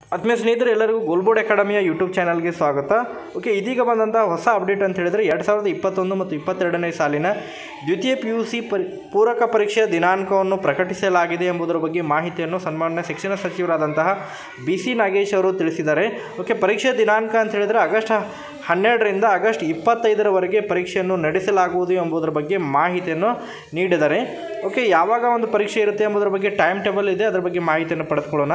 ಆತ್ಮೀಯ ಸ್ನೇಹಿತರೆ ಎಲ್ಲರಿಗೂ ಗೋಲ್ಬೋರ್ಡ್ ಅಕಾಡೆಮಿಯ ಯೂಟ್ಯೂಬ್ ಚಾನಲ್ಗೆ ಸ್ವಾಗತ ಓಕೆ ಇದೀಗ ಬಂದಂಥ ಹೊಸ ಅಪ್ಡೇಟ್ ಅಂತ ಹೇಳಿದರೆ ಎರಡು ಸಾವಿರದ ಇಪ್ಪತ್ತೊಂದು ಮತ್ತು ಇಪ್ಪತ್ತೆರಡನೇ ಸಾಲಿನ ದ್ವಿತೀಯ ಪಿ ಯು ಸಿ ಪರಿ ಪೂರಕ ಪರೀಕ್ಷೆಯ ದಿನಾಂಕವನ್ನು ಪ್ರಕಟಿಸಲಾಗಿದೆ ಎಂಬುದರ ಬಗ್ಗೆ ಮಾಹಿತಿಯನ್ನು ಸನ್ಮಾನ್ಯ ಶಿಕ್ಷಣ ಸಚಿವರಾದಂತಹ ಬಿ ಸಿ ನಾಗೇಶ್ ಅವರು ತಿಳಿಸಿದ್ದಾರೆ ಓಕೆ ಪರೀಕ್ಷೆಯ ದಿನಾಂಕ ಅಂತ ಹೇಳಿದರೆ ಆಗಸ್ಟ್ ಹನ್ನೆರಡರಿಂದ ಆಗಸ್ಟ್ ಇಪ್ಪತ್ತೈದರವರೆಗೆ ಪರೀಕ್ಷೆಯನ್ನು ನಡೆಸಲಾಗುವುದು ಎಂಬುದರ ಬಗ್ಗೆ ಮಾಹಿತಿಯನ್ನು ನೀಡಿದ್ದಾರೆ ಓಕೆ ಯಾವಾಗ ಒಂದು ಪರೀಕ್ಷೆ ಇರುತ್ತೆ ಎಂಬುದರ ಬಗ್ಗೆ ಟೈಮ್ ಟೇಬಲ್ ಇದೆ ಅದರ ಬಗ್ಗೆ ಮಾಹಿತಿಯನ್ನು ಪಡೆದುಕೊಳ್ಳೋಣ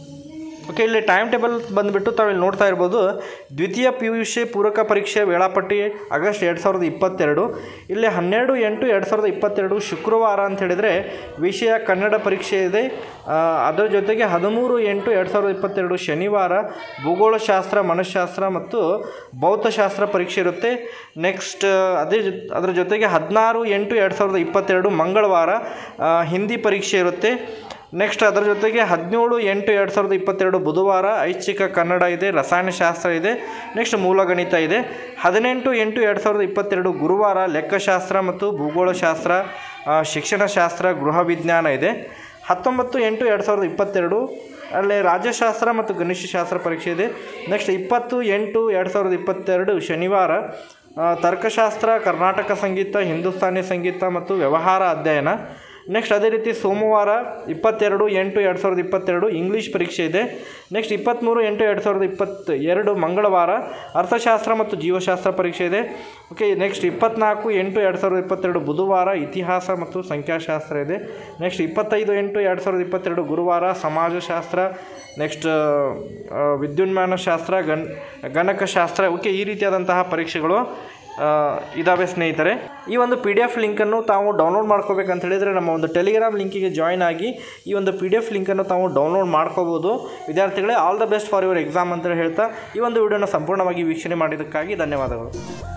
ಓಕೆ ಇಲ್ಲಿ ಟೈಮ್ ಟೇಬಲ್ ಬಂದುಬಿಟ್ಟು ತಾವು ಇಲ್ಲಿ ನೋಡ್ತಾ ಇರ್ಬೋದು ದ್ವಿತೀಯ ಪಿ ಯು ಸಿ ಪೂರಕ ಪರೀಕ್ಷೆ ವೇಳಾಪಟ್ಟಿ ಆಗಸ್ಟ್ ಎರಡು ಸಾವಿರದ ಇಪ್ಪತ್ತೆರಡು ಇಲ್ಲಿ ಹನ್ನೆರಡು ಎಂಟು ಎರಡು ಸಾವಿರದ ಇಪ್ಪತ್ತೆರಡು ಶುಕ್ರವಾರ ಅಂತ ಹೇಳಿದರೆ ವಿಷಯ ಕನ್ನಡ ಪರೀಕ್ಷೆ ಇದೆ ಆ, ಅದರ ಜೊತೆಗೆ ಹದಿಮೂರು ಎಂಟು ಎರಡು ಸಾವಿರದ ಇಪ್ಪತ್ತೆರಡು ಶನಿವಾರ ಭೂಗೋಳಶಾಸ್ತ್ರ ಮನಃಶಾಸ್ತ್ರ ಮತ್ತು ಭೌತಶಾಸ್ತ್ರ ಪರೀಕ್ಷೆ ಇರುತ್ತೆ ನೆಕ್ಸ್ಟ್ ಅದೇ ಜೊ ಅದರ ಜೊತೆಗೆ ಹದಿನಾರು ಎಂಟು ಎರಡು ಸಾವಿರದ ಇಪ್ಪತ್ತೆರಡು ಮಂಗಳವಾರ ಆ, ಹಿಂದಿ ಪರೀಕ್ಷೆ ಇರುತ್ತೆ ನೆಕ್ಸ್ಟ್ ಅದರ ಜೊತೆಗೆ ಹದಿನೇಳು ಎಂಟು ಎರಡು ಸಾವಿರದ ಇಪ್ಪತ್ತೆರಡು ಬುಧವಾರ ಐಚ್ಛಿಕ ಕನ್ನಡ ಇದೆ ರಸಾಯನಶಾಸ್ತ್ರ ಇದೆ ನೆಕ್ಸ್ಟ್ ಮೂಲಗಣಿತ ಇದೆ ಹದಿನೆಂಟು ಎಂಟು ಎರಡು ಸಾವಿರದ ಇಪ್ಪತ್ತೆರಡು ಗುರುವಾರ ಲೆಕ್ಕಶಾಸ್ತ್ರ ಮತ್ತು ಭೂಗೋಳಶಾಸ್ತ್ರ ಆ, ಶಿಕ್ಷಣಶಾಸ್ತ್ರ ಗೃಹ ವಿಜ್ಞಾನ ಇದೆ ಹತ್ತೊಂಬತ್ತು ಎಂಟು ಎರಡು ಸಾವಿರದ ಇಪ್ಪತ್ತೆರಡು ಅಲ್ಲಿ ರಾಜ್ಯಶಾಸ್ತ್ರ ಮತ್ತು ಗಣಿತಶಾಸ್ತ್ರ ಪರೀಕ್ಷೆ ಇದೆ ನೆಕ್ಸ್ಟ್ ಇಪ್ಪತ್ತು ಎಂಟು ಎರಡು ಸಾವಿರದ ಇಪ್ಪತ್ತೆರಡು ಶನಿವಾರ ಆ, ತರ್ಕಶಾಸ್ತ್ರ ಕರ್ನಾಟಕ ಸಂಗೀತ ಹಿಂದೂಸ್ತಾನಿ ಸಂಗೀತ ಮತ್ತು ವ್ಯವಹಾರ ಅಧ್ಯಯನ ನೆಕ್ಸ್ಟ್ ಅದೇ ರೀತಿ ಸೋಮವಾರ ಇಪ್ಪತ್ತೆರಡು ಎಂಟು ಎರಡು ಸಾವಿರದ ಇಪ್ಪತ್ತೆರಡು ಇಂಗ್ಲೀಷ್ ಪರೀಕ್ಷೆ ಇದೆ ನೆಕ್ಸ್ಟ್ ಇಪ್ಪತ್ತ್ಮೂರು ಎಂಟು ಎರಡು ಸಾವಿರದ ಇಪ್ಪತ್ತ ಎರಡು ಮಂಗಳವಾರ ಅರ್ಥಶಾಸ್ತ್ರ ಮತ್ತು ಜೀವಶಾಸ್ತ್ರ ಪರೀಕ್ಷೆ ಇದೆ ಓಕೆ ನೆಕ್ಸ್ಟ್ ಇಪ್ಪತ್ನಾಲ್ಕು ಎಂಟು ಎರಡು ಸಾವಿರದ ಇಪ್ಪತ್ತೆರಡು ಬುಧವಾರ ಇತಿಹಾಸ ಮತ್ತು ಸಂಖ್ಯಾಶಾಸ್ತ್ರ ಇದೆ ನೆಕ್ಸ್ಟ್ ಇಪ್ಪತ್ತೈದು ಎಂಟು ಎರಡು ಸಾವಿರದ ಇಪ್ಪತ್ತೆರಡು ಗುರುವಾರ ಸಮಾಜಶಾಸ್ತ್ರ ನೆಕ್ಸ್ಟ್ ವಿದ್ಯುನ್ಮಾನ ಶಾಸ್ತ್ರ ಗಣ್ ಗಣಕಶಾಸ್ತ್ರ ಓಕೆ ಈ ರೀತಿಯಾದಂತಹ ಪರೀಕ್ಷೆಗಳು ಆ, ಇದಾವೆ ಸ್ನೇಹಿತರೆ ಈ ಒಂದು ಪಿ ಡಿ ಎಫ್ ಲಿಂಕನ್ನು ತಾವು ಡೌನ್ಲೋಡ್ ಮಾಡ್ಕೋಬೇಕಂತ ಹೇಳಿದರೆ ನಮ್ಮ ಒಂದು ಟೆಲಿಗ್ರಾಮ್ ಲಿಂಕಿಗೆ ಜಾಯ್ನ್ ಆಗಿ ಈ ಒಂದು ಪಿ ಡಿ ಎಫ್ ಲಿಂಕನ್ನು ತಾವು ಡೌನ್ಲೋಡ್ ಮಾಡ್ಕೋಬೋದು ವಿದ್ಯಾರ್ಥಿಗಳೇ all the best for your exam ಅಂತ ಹೇಳ್ತಾ ಈ ಒಂದು ವಿಡಿಯೋನ ಸಂಪೂರ್ಣವಾಗಿ ವೀಕ್ಷಣೆ ಮಾಡಿದ್ದಕ್ಕಾಗಿ ಧನ್ಯವಾದಗಳು